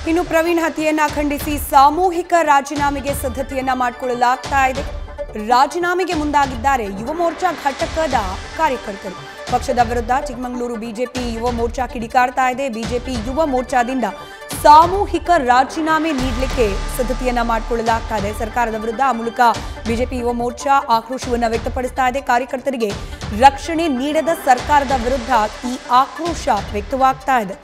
ಇನ್ನು ಪ್ರವೀಣ್ ಹತ್ಯೆಯನ್ನ ಖಂಡಿಸಿ ಸಾಮೂಹಿಕ ರಾಜೀನಾಮೆಗೆ ಸಿದ್ಧತೆಯನ್ನ ಮಾಡಿಕೊಳ್ಳಲಾಗ್ತಾ ಇದೆ ರಾಜೀನಾಮೆಗೆ ಮುಂದಾಗಿದ್ದಾರೆ ಯುವ ಮೋರ್ಚಾ ಘಟಕದ ಕಾರ್ಯಕರ್ತರು ಪಕ್ಷದ ವಿರುದ್ಧ ಚಿಕ್ಕಮಗಳೂರು ಬಿಜೆಪಿ ಯುವ ಮೋರ್ಚಾ ಕಿಡಿಕಾರ್ತಾ ಇದೆ ಬಿಜೆಪಿ ಯುವ ಮೋರ್ಚಾದಿಂದ ಸಾಮೂಹಿಕ ರಾಜೀನಾಮೆ ನೀಡಲಿಕ್ಕೆ ಸಿದ್ಧತೆಯನ್ನ ಮಾಡಿಕೊಳ್ಳಲಾಗ್ತಾ ಇದೆ ಸರ್ಕಾರದ ವಿರುದ್ಧ ಆ ಮೂಲಕ ಬಿಜೆಪಿ ಯುವ ಮೋರ್ಚಾ ಆಕ್ರೋಶವನ್ನ ವ್ಯಕ್ತಪಡಿಸ್ತಾ ಇದೆ ಕಾರ್ಯಕರ್ತರಿಗೆ ರಕ್ಷಣೆ ನೀಡದ ಸರ್ಕಾರದ ವಿರುದ್ಧ ಈ ಆಕ್ರೋಶ ವ್ಯಕ್ತವಾಗ್ತಾ ಇದೆ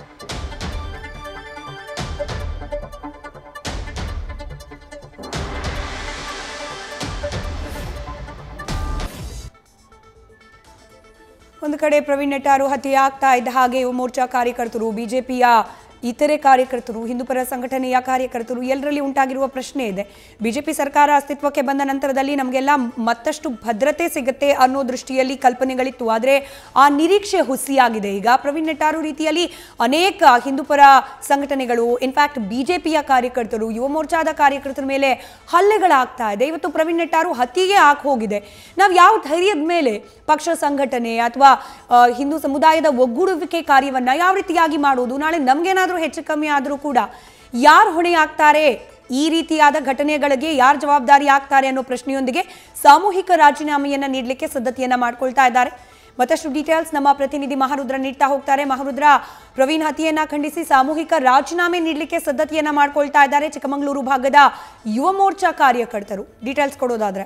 ಒಂದು ಕಡೆ ಪ್ರವೀಣ್ ನೆಟ್ಟಾರು ಹತ್ಯೆಯಾಗ್ತಾ ಇದ್ದ ಹಾಗೆ ಯುವ ಮೋರ್ಚಾ ಕಾರ್ಯಕರ್ತರು ಬಿಜೆಪಿಯ ಇತರೆ ಕಾರ್ಯಕರ್ತರು ಹಿಂದೂಪರ ಸಂಘಟನೆಯ ಕಾರ್ಯಕರ್ತರು ಎಲ್ಲರಲ್ಲಿ ಉಂಟಾಗಿರುವ ಪ್ರಶ್ನೆ ಇದೆ ಬಿಜೆಪಿ ಸರ್ಕಾರ ಅಸ್ತಿತ್ವಕ್ಕೆ ಬಂದ ನಂತರದಲ್ಲಿ ನಮಗೆಲ್ಲ ಮತ್ತಷ್ಟು ಭದ್ರತೆ ಸಿಗುತ್ತೆ ಅನ್ನೋ ದೃಷ್ಟಿಯಲ್ಲಿ ಕಲ್ಪನೆಗಳಿತ್ತು ಆದರೆ ಆ ನಿರೀಕ್ಷೆ ಹುಸಿಯಾಗಿದೆ ಈಗ ಪ್ರವೀಣ್ ನೆಟ್ಟಾರು ರೀತಿಯಲ್ಲಿ ಅನೇಕ ಹಿಂದೂಪರ ಸಂಘಟನೆಗಳು ಇನ್ಫ್ಯಾಕ್ಟ್ ಬಿಜೆಪಿಯ ಕಾರ್ಯಕರ್ತರು ಯುವ ಮೋರ್ಚಾದ ಕಾರ್ಯಕರ್ತರ ಮೇಲೆ ಹಲ್ಲೆಗಳಾಗ್ತಾ ಇದೆ ಇವತ್ತು ಪ್ರವೀಣ್ ನೆಟ್ಟಾರು ಹತ್ಯೆಗೆ ಹಾಕಿ ಹೋಗಿದೆ ನಾವು ಯಾವ ಧೈರ್ಯದ ಮೇಲೆ ಪಕ್ಷ ಸಂಘಟನೆ ಅಥವಾ ಆ, ಹಿಂದೂ ಸಮುದಾಯದ ಒಗ್ಗೂಡುವಿಕೆ ಕಾರ್ಯವನ್ನ ಯಾವ ರೀತಿಯಾಗಿ ಮಾಡೋದು ನಾಳೆ ನಮ್ಗೇನಾದ್ರೂ ಹೆಚ್ಚು ಕಮ್ಮಿ ಆದರೂ ಕೂಡ ಯಾರು ಹೊಣೆ ಆಗ್ತಾರೆ ಈ ರೀತಿಯಾದ ಘಟನೆಗಳಿಗೆ ಯಾರು ಜವಾಬ್ದಾರಿ ಆಗ್ತಾರೆ ಅನ್ನೋ ಪ್ರಶ್ನೆಯೊಂದಿಗೆ ಸಾಮೂಹಿಕ ರಾಜೀನಾಮೆಯನ್ನ ನೀಡಲಿಕ್ಕೆ ಸಿದ್ಧತೆಯನ್ನ ಮಾಡ್ಕೊಳ್ತಾ ಇದ್ದಾರೆ ಮತ್ತಷ್ಟು ಡೀಟೇಲ್ಸ್ ನಮ್ಮ ಪ್ರತಿನಿಧಿ ಮಹಾರುದ್ರ ನೀಡ್ತಾ ಹೋಗ್ತಾರೆ ಮಹಾರುದ್ರ ಪ್ರವೀಣ್ ಹತ್ಯೆಯನ್ನ ಖಂಡಿಸಿ ಸಾಮೂಹಿಕ ರಾಜೀನಾಮೆ ನೀಡಲಿಕ್ಕೆ ಸಿದ್ಧತೆಯನ್ನ ಮಾಡ್ಕೊಳ್ತಾ ಇದ್ದಾರೆ ಚಿಕ್ಕಮಗಳೂರು ಭಾಗದ ಯುವ ಮೋರ್ಚಾ ಕಾರ್ಯಕರ್ತರು ಡೀಟೇಲ್ಸ್ ಕೊಡೋದಾದ್ರೆ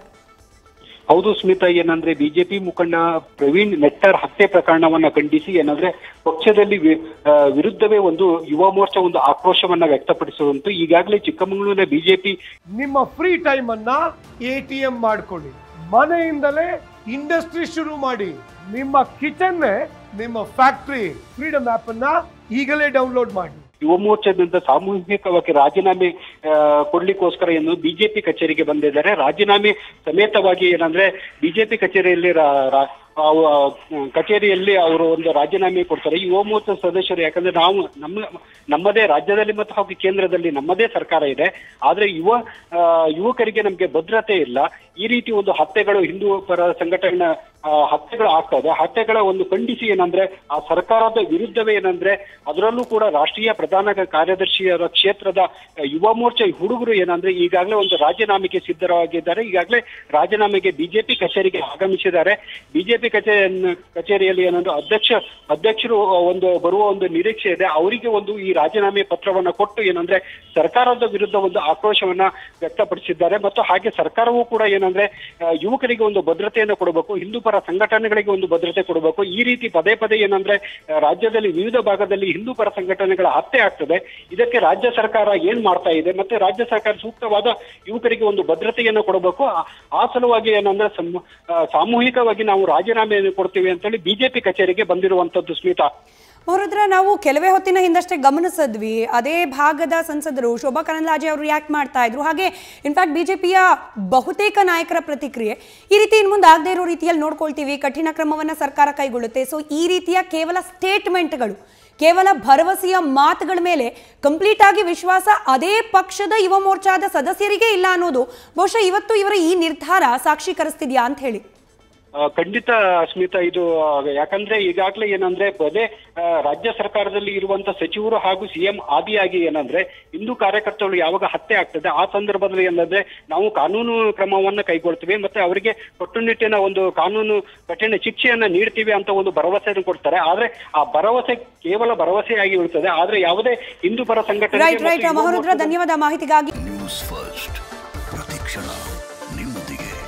ಹೌದು ಸ್ಮಿತಾ ಏನಂದ್ರೆ ಬಿಜೆಪಿ ಮುಖಂಡ ಪ್ರವೀಣ್ ನೆಟ್ಟರ್ ಹತ್ಯೆ ಪ್ರಕರಣವನ್ನ ಖಂಡಿಸಿ ಏನಂದ್ರೆ ಪಕ್ಷದಲ್ಲಿ ವಿ- ಆ, ವಿರುದ್ಧವೇ ಒಂದು ಯುವ ಮೋರ್ಚಾ ಒಂದು ಆಕ್ರೋಶವನ್ನ ವ್ಯಕ್ತಪಡಿಸುವಂತೂ ಈಗಾಗಲೇ ಚಿಕ್ಕಮಗಳೂರಿನ ಬಿಜೆಪಿ ನಿಮ್ಮ ಫ್ರೀ ಟೈಮ್ ಅನ್ನ ಎ ಟಿ ಎಂ ಮಾಡ್ಕೊಳ್ಳಿ ಮನೆಯಿಂದಲೇ ಇಂಡಸ್ಟ್ರಿ ಶುರು ಮಾಡಿ ನಿಮ್ಮ ಕಿಚನ್ ನಿಮ್ಮ ಫ್ಯಾಕ್ಟ್ರಿ ಫ್ರೀಡಮ್ ಆಪ್ ಅನ್ನ ಈಗಲೇ ಡೌನ್ಲೋಡ್ ಮಾಡಿ ಯುವ ಮೋರ್ಚಾದಿಂದ ಸಾಮೂಹಿಕವಾಗಿ ರಾಜೀನಾಮೆ ಆ, ಕೊಡ್ಲಿಕ್ಕೋಸ್ಕರ ಏನು ಬಿಜೆಪಿ ಕಚೇರಿಗೆ ಬಂದಿದ್ದಾರೆ ರಾಜೀನಾಮೆ ಸಮೇತವಾಗಿ ಏನಂದ್ರೆ ಬಿಜೆಪಿ ಕಚೇರಿಯಲ್ಲಿ ರಾ- ರಾ- ಅವ ಕಚೇರಿಯಲ್ಲಿ ಅವರು ಒಂದು ರಾಜೀನಾಮೆ ಕೊಡ್ತಾರೆ ಯುವ ಮೋರ್ಚಾ ಸದಸ್ಯರು ಯಾಕಂದ್ರೆ ನಾವು ನಮ್ಮ ನಮ್ಮದೇ ರಾಜ್ಯದಲ್ಲಿ ಮತ್ತು ಹಾಗೂ ಕೇಂದ್ರದಲ್ಲಿ ನಮ್ಮದೇ ಸರ್ಕಾರ ಇದೆ ಆದ್ರೆ ಯುವ ಆ, ಯುವಕರಿಗೆ ನಮಗೆ ಭದ್ರತೆ ಇಲ್ಲ ಈ ರೀತಿ ಒಂದು ಹತ್ಯೆಗಳು ಹಿಂದೂ ಪರ ಸಂಘಟನೆ ಆ, ಹತ್ಯೆಗಳು ಆಗ್ತಾ ಇದೆ ಹತ್ಯೆಗಳ ಒಂದು ಖಂಡಿಸಿ ಏನಂದ್ರೆ ಆ ಸರ್ಕಾರದ ವಿರುದ್ಧವೇ ಏನಂದ್ರೆ ಅದರಲ್ಲೂ ಕೂಡ ರಾಷ್ಟ್ರೀಯ ಪ್ರಧಾನ ಕಾರ್ಯದರ್ಶಿಯರ ಕ್ಷೇತ್ರದ ಆ, ಯುವ ಮೋರ್ಚಾ ಹುಡುಗರು ಏನಂದ್ರೆ ಈಗಾಗಲೇ ಒಂದು ರಾಜೀನಾಮೆಗೆ ಸಿದ್ಧರಾಗಿದ್ದಾರೆ ಈಗಾಗಲೇ ರಾಜೀನಾಮೆಗೆ ಬಿಜೆಪಿ ಕಚೇರಿಗೆ ಆಗಮಿಸಿದ್ದಾರೆ ಬಿಜೆಪಿ ಕಚೇರಿಯನ್ನು ಕಚೇರಿಯಲ್ಲಿ ಏನಂದ್ರೆ ಅಧ್ಯಕ್ಷ ಅಧ್ಯಕ್ಷರು ಆ, ಒಂದು ಬರುವ ಒಂದು ನಿರೀಕ್ಷೆ ಇದೆ ಅವರಿಗೆ ಒಂದು ಈ ರಾಜೀನಾಮೆ ಪತ್ರವನ್ನ ಕೊಟ್ಟು ಏನಂದ್ರೆ ಸರ್ಕಾರದ ವಿರುದ್ಧ ಒಂದು ಆಕ್ರೋಶವನ್ನ ವ್ಯಕ್ತಪಡಿಸಿದ್ದಾರೆ ಮತ್ತು ಹಾಗೆ ಸರ್ಕಾರವೂ ಕೂಡ ಏನಂದ್ರೆ ಆ, ಯುವಕರಿಗೆ ಒಂದು ಭದ್ರತೆಯನ್ನು ಕೊಡಬೇಕು ಹಿಂದೂ ಪರ ಸಂಘಟನೆಗಳಿಗೆ ಒಂದು ಭದ್ರತೆ ಕೊಡಬೇಕು ಈ ರೀತಿ ಪದೇ ಪದೇ ಏನಂದ್ರೆ ಆ, ರಾಜ್ಯದಲ್ಲಿ ವಿವಿಧ ಭಾಗದಲ್ಲಿ ಹಿಂದೂ ಪರ ಸಂಘಟನೆಗಳ ಹತ್ಯೆ ಆಗ್ತದೆ ಇದಕ್ಕೆ ರಾಜ್ಯ ಸರ್ಕಾರ ಏನ್ ಮಾಡ್ತಾ ಇದೆ ಮತ್ತೆ ರಾಜ್ಯ ಸರ್ಕಾರ ಸೂಕ್ತವಾದ ಯುವಕರಿಗೆ ಒಂದು ಭದ್ರತೆಯನ್ನು ಕೊಡಬೇಕು ಆ- ಆ ಸಲುವಾಗಿ ಏನಂದ್ರೆ ಸಮ್- ಆ, ಸಾಮೂಹಿಕವಾಗಿ ನಾವು ರಾಜೀನಾಮೆಯನ್ನು ಕೊಡ್ತೀವಿ ಅಂತೇಳಿ ಬಿಜೆಪಿ ಕಚೇರಿಗೆ ಬಂದಿರುವಂತದ್ದು ಸ್ಮಿತಾ ಮಹರುದ್ರ ನಾವು ಕೆಲವೇ ಹೊತ್ತಿನ ಹಿಂದಷ್ಟೇ ಗಮನಿಸಿದ್ವಿ ಅದೇ ಭಾಗದ ಸಂಸದರು ಶೋಭಾ ಕರಂದ್ಲಾಜೆ ಅವರು ರಿಯಾಕ್ಟ್ ಮಾಡ್ತಾ ಇದ್ರು ಹಾಗೆ ಇನ್ಫ್ಯಾಕ್ಟ್ ಬಿಜೆಪಿಯ ಬಹುತೇಕ ನಾಯಕರ ಪ್ರತಿಕ್ರಿಯೆ ಈ ರೀತಿ ಇನ್ನು ಮುಂದೆ ಆಗದೆ ಇರೋ ರೀತಿಯಲ್ಲಿ ನೋಡ್ಕೊಳ್ತೀವಿ ಕಠಿಣ ಕ್ರಮವನ್ನ ಸರ್ಕಾರ ಕೈಗೊಳ್ಳುತ್ತೆ ಸೊ ಈ ರೀತಿಯ ಕೇವಲ ಸ್ಟೇಟ್ಮೆಂಟ್ಗಳು ಕೇವಲ ಭರವಸೆಯ ಮಾತುಗಳ ಮೇಲೆ ಕಂಪ್ಲೀಟ್ ಆಗಿ ವಿಶ್ವಾಸ ಅದೇ ಪಕ್ಷದ ಯುವ ಮೋರ್ಚಾದ ಸದಸ್ಯರಿಗೆ ಇಲ್ಲ ಅನ್ನೋದು ಬಹುಶಃ ಇವತ್ತು ಇವರ ಈ ನಿರ್ಧಾರ ಸಾಕ್ಷೀಕರಿಸ್ತಿದ್ಯಾ ಅಂತ ಹೇಳಿ ಆ, ಖಂಡಿತ ಸ್ಮಿತಾ ಇದು ಆ, ಯಾಕಂದ್ರೆ ಈಗಾಗಲೇ ಏನಂದ್ರೆ ಪದೇ ಆ, ರಾಜ್ಯ ಸರ್ಕಾರದಲ್ಲಿ ಇರುವಂತ ಸಚಿವರು ಹಾಗೂ ಸಿಎಂ ಆದಿಯಾಗಿ ಏನಂದ್ರೆ ಹಿಂದೂ ಕಾರ್ಯಕರ್ತರು ಯಾವಾಗ ಹತ್ಯೆ ಆಗ್ತದೆ ಆ ಸಂದರ್ಭದಲ್ಲಿ ಏನಂದ್ರೆ ನಾವು ಕಾನೂನು ಕ್ರಮವನ್ನ ಕೈಗೊಳ್ತೀವಿ ಮತ್ತೆ ಅವರಿಗೆ ಕಟ್ಟುನಿಟ್ಟಿನ ಒಂದು ಕಾನೂನು ಕಠಿಣ ಶಿಕ್ಷೆಯನ್ನ ನೀಡ್ತೀವಿ ಅಂತ ಒಂದು ಭರವಸೆಯನ್ನು ಕೊಡ್ತಾರೆ ಆದ್ರೆ ಆ ಭರವಸೆ ಕೇವಲ ಭರವಸೆಯಾಗಿ ಉಳಿತದೆ ಆದ್ರೆ ಯಾವುದೇ ಹಿಂದೂ ಪರ ಸಂಘಟನೆ ರೈಟ್ ರೈಟ್ ಮಹರುದ್ರ ಧನ್ಯವಾದ ಮಾಹಿತಿಗಾಗಿ ನ್ಯೂಸ್ ಫಸ್ಟ್ ಪ್ರತಿಕ್ಷಣ ನಿಮ್ಮೊಂದಿಗೆ